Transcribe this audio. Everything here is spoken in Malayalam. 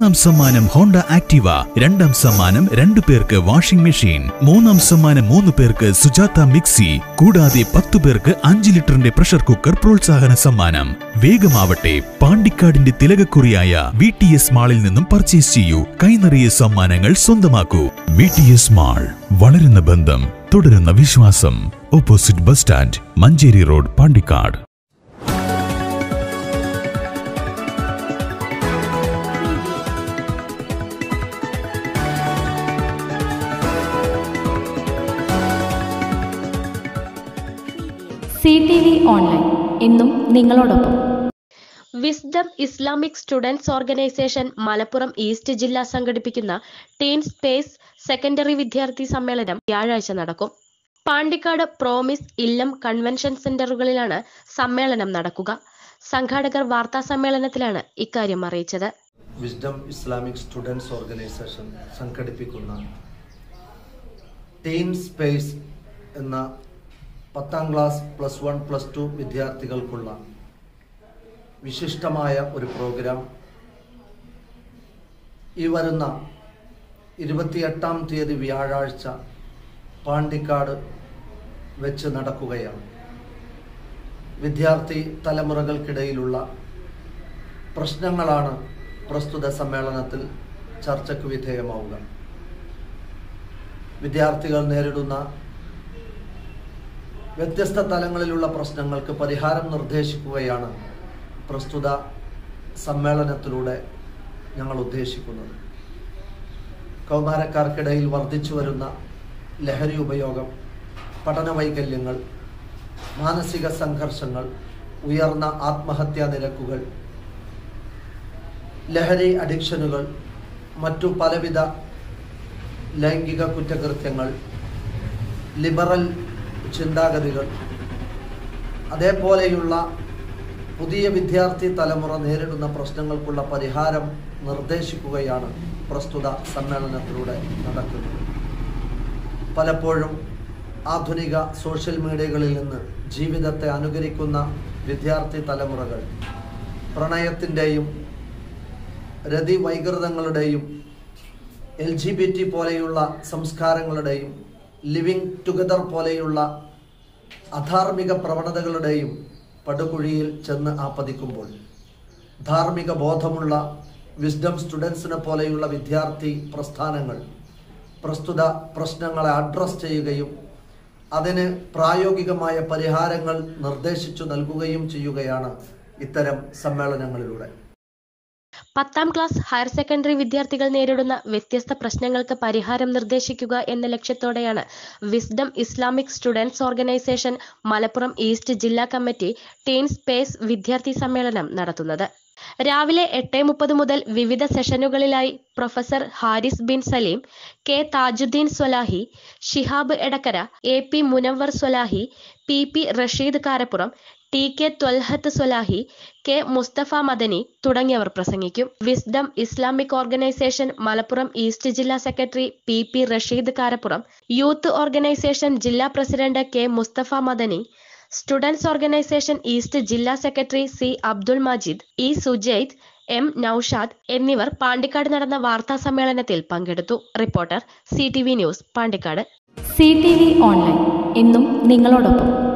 ഒന്നാം സമ്മാനം ഹോണ്ട ആക്ടിവ രണ്ടാം സമ്മാനം രണ്ടു പേർക്ക് വാഷിംഗ് മെഷീൻ മൂന്നാം സമ്മാനം മൂന്ന് പേർക്ക് സുജാത മിക്സി കൂടാതെ പത്തു പേർക്ക് അഞ്ച് ലിറ്ററിന്റെ പ്രഷർ കുക്കർ പ്രോത്സാഹന സമ്മാനം വേഗമാവട്ടെ പാണ്ടിക്കാടിന്റെ തിലകക്കുറിയായ വി ടി എസ് മാളിൽ നിന്നും പർച്ചേസ് ചെയ്യൂ കൈനിറിയ സമ്മാനങ്ങൾ സ്വന്തമാക്കൂ വി ടി എസ് മാൾ വളരുന്ന ബന്ധം തുടരുന്ന വിശ്വാസം opposite bus stand Manjeri road Pandikkad C T V online എന്നും നിങ്ങളോടൊപ്പം wisdom Islamic students organisation Malappuram east ജില്ല സംഘടിപ്പിക്കുന്ന ടീൻ സ്പേസ് സെക്കൻഡറി വിദ്യാർത്ഥി സമ്മേളനം വ്യാഴാഴ്ച നടക്കും പാണ്ടിക്കാട് പ്രോമിസ് ഇല്ലം കൺവെൻഷൻ സെന്ററുകളിലാണ് സമ്മേളനം നടക്കുക സംഘാടകർ വാർത്താ സമ്മേളനത്തിലാണ് ഇക്കാര്യം അറിയിച്ചത് വിസ്ഡം ഇസ്ലാമിക് സ്റ്റുഡൻസ് ഓർഗനൈസേഷൻ സംഘടിപ്പിക്കുന്ന ടീൻ സ്പേസ് എന്ന പത്താം class plus one plus two വിദ്യാർത്ഥികൾക്കുള്ള വിശിഷ്ടമായ ഒരു പ്രോഗ്രാം ഈ വരുന്ന ഇരുപത്തിയെട്ടാം തീയതി വ്യാഴാഴ്ച പാണ്ടിക്കാട് വെച്ച് നടക്കുകയാണ് വിദ്യാർത്ഥി തലമുറകൾക്കിടയിലുള്ള പ്രശ്നങ്ങളാണ് പ്രസ്തുത സമ്മേളനത്തിൽ ചർച്ചയ്ക്ക് വിധേയമാവുക വിദ്യാർത്ഥികൾ നേരിടുന്ന വ്യത്യസ്ത തലങ്ങളിലുള്ള പ്രശ്നങ്ങൾക്ക് പരിഹാരം നിർദ്ദേശിക്കുകയാണ് പ്രസ്തുത സമ്മേളനത്തിലൂടെ ഞങ്ങൾ ഉദ്ദേശിക്കുന്നത് കൗമാരക്കാർക്കിടയിൽ വർദ്ധിച്ചു വരുന്ന ലഹരി ഉപയോഗം പഠന വൈകല്യങ്ങൾ മാനസിക സംഘർഷങ്ങൾ ഉയർന്ന ആത്മഹത്യാ നിരക്കുകൾ ലഹരി അഡിക്ഷനുകൾ മറ്റു പലവിധ ലൈംഗിക കുറ്റകൃത്യങ്ങൾ ലിബറൽ ചിന്താഗതികൾ അതേപോലെയുള്ള പുതിയ വിദ്യാർത്ഥി തലമുറ നേരിടുന്ന പ്രശ്നങ്ങൾക്കുള്ള പരിഹാരം നിർദ്ദേശിക്കുകയാണ് പ്രസ്തുത സമ്മേളനത്തിലൂടെ നടക്കുന്നത് പലപ്പോഴും ആധുനിക സോഷ്യൽ മീഡിയകളിൽ നിന്ന് ജീവിതത്തെ അനുകരിക്കുന്ന വിദ്യാർത്ഥി തലമുറകൾ പ്രണയത്തിൻ്റെയും രതി വൈകൃതങ്ങളുടെയും എൽ ജി ബി ടി പോലെയുള്ള സംസ്കാരങ്ങളുടെയും ലിവിങ് ടുഗദർ പോലെയുള്ള അധാർമിക പ്രവണതകളുടെയും പടുകുഴിയിൽ ചെന്ന് ആപ്പതിക്കുമ്പോൾ ധാർമ്മിക ബോധമുള്ള വിസ്ഡം സ്റ്റുഡൻസിനെ പോലെയുള്ള വിദ്യാർത്ഥി പ്രസ്ഥാനങ്ങൾ പ്രസ്തുത പ്രശ്നങ്ങളെ അഡ്രസ് ചെയ്യുകയും അതിന് പ്രായോഗികമായ പരിഹാരങ്ങൾ നിർദ്ദേശിച്ചു നൽകുകയും ചെയ്യുകയാണ് ഇത്തരം സമ്മേളനങ്ങളിലൂടെ പത്താം ക്ലാസ് ഹയർ സെക്കൻഡറി വിദ്യാർത്ഥികൾ നേരിടുന്ന വ്യത്യസ്ത പ്രശ്നങ്ങൾക്ക് പരിഹാരം നിർദ്ദേശിക്കുക എന്ന ലക്ഷ്യത്തോടെയാണ് wisdom Islamic students organisation Malappuram east ജില്ലാ കമ്മിറ്റി ടീൻ സ്പേസ് വിദ്യാർത്ഥി സമ്മേളനം നടത്തുന്നത് രാവിലെ എട്ട് മുപ്പത് മുതൽ വിവിധ സെഷനുകളിലായി professor Haris bin Saleem K Thajudheen Swalahi Shihab Edakkara A P Munavar Swalahi P P Rasheed Karappuram T K Thalhath Swalahi K Musthafa Madani തുടങ്ങിയവർ പ്രസംഗിക്കും wisdom Islamic organisation Malappuram east ജില്ലാ secretary P P Rasheed Karappuram youth organisation ജില്ലാ president K Musthafa Madani students organisation east ജില്ലാ secretary C Abdul Majeed E Sujaid M Noushad എന്നിവർ പാണ്ടിക്കാട് നടന്ന വാർത്താ സമ്മേളനത്തിൽ പങ്കെടുത്തു reporter C news Pandikkad C T V online എന്നും നിങ്ങളോടൊപ്പം